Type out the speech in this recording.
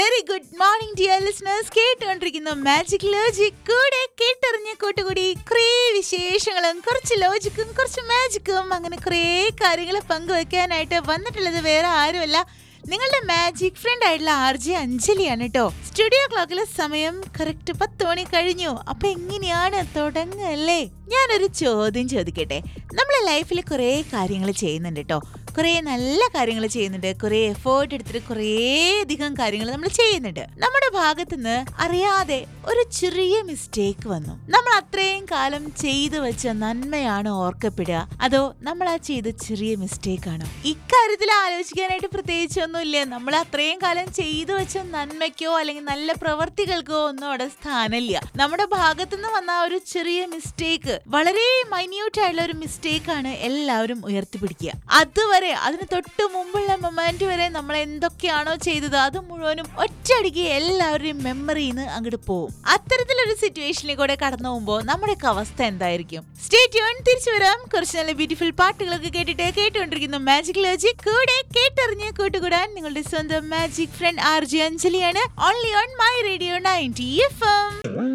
very good morning dear listeners കേട്ടുകൊണ്ടിരിക്കുന്ന magic logic കൂടെ കേട്ടറിഞ്ഞ കൂട്ടുകൂടി കുറേ വിശേഷങ്ങളും കുറച്ച് ലോജിക്കും കുറച്ച് മാജിക്കും അങ്ങനെ കുറേ കാര്യങ്ങൾ പങ്കുവെക്കാനായിട്ട് വന്നിട്ടുള്ളത് വേറെ ആരുമല്ല നിങ്ങളുടെ മാജിക് ഫ്രണ്ട് ആയിട്ടുള്ള ആർ ജെ അഞ്ജലിയാണ് കേട്ടോ സ്റ്റുഡിയോ ക്ലോക്കിലെ സമയം കറക്റ്റ് പത്ത് മണി കഴിഞ്ഞു അപ്പൊ എങ്ങനെയാണ് തുടങ്ങല്ലേ ഞാനൊരു ചോദ്യം ചോദിക്കട്ടെ നമ്മളെ ലൈഫിൽ കുറേ കാര്യങ്ങൾ ചെയ്യുന്നുണ്ട് കേട്ടോ കുറേ നല്ല കാര്യങ്ങൾ ചെയ്യുന്നുണ്ട് കുറേ എഫേർട്ട് എടുത്തിട്ട് കുറേ അധികം കാര്യങ്ങൾ നമ്മൾ ചെയ്യുന്നുണ്ട് നമ്മുടെ ഭാഗത്തുനിന്ന് അറിയാതെ ഒരു ചെറിയ മിസ്റ്റേക്ക് വന്നു നമ്മൾ അത്രയും കാലം ചെയ്തു വെച്ച നന്മയാണോ ഓർക്കപ്പെടുക അതോ നമ്മൾ ആ ചെയ്ത ചെറിയ മിസ്റ്റേക്ക് ആണോ ഇക്കാര്യത്തിൽ ആലോചിക്കാനായിട്ട് പ്രത്യേകിച്ച് ഒന്നുമില്ല നമ്മൾ അത്രയും കാലം ചെയ്തു വെച്ച നന്മയ്ക്കോ അല്ലെങ്കിൽ നല്ല പ്രവർത്തികൾക്കോ ഒന്നും അവിടെ സ്ഥാനമില്ല നമ്മുടെ ഭാഗത്തുനിന്ന് വന്ന ആ ഒരു ചെറിയ മിസ്റ്റേക്ക് വളരെ മൈന്യൂട്ട് ആയിട്ടുള്ള ഒരു മിസ്റ്റേക്ക് ആണ് എല്ലാവരും ഉയർത്തിപ്പിടിക്കുക അതുവരെ അതിന് തൊട്ട് മുമ്പുള്ള മൊമെന്റ് വരെ നമ്മൾ എന്തൊക്കെയാണോ ചെയ്തത് അത് മുഴുവനും ഒറ്റയടിക്ക് എല്ലാവരുടെയും മെമ്മറിന്ന് അങ്ങോട്ട് പോകും അത്തരത്തിലൊരു സിറ്റുവേഷനിൽ കൂടെ കടന്നു പോകുമ്പോൾ നമ്മുടെയൊക്കെ അവസ്ഥ എന്തായിരിക്കും സ്റ്റേറ്റ് യോൺ തിരിച്ചു വരാം കുറച്ച് നല്ല ബ്യൂട്ടിഫുൾ പാട്ടുകളൊക്കെ കേട്ടിട്ട് കേട്ടുകൊണ്ടിരിക്കുന്ന മാജിക് ലോജിക് കൂടെ കേട്ടറിഞ്ഞ് കൂട്ടുകൂടാൻ നിങ്ങളുടെ സ്വന്തം മാജിക് ഫ്രണ്ട് ആർ ജി അഞ്ജലിയാണ് only on my radio ninety F M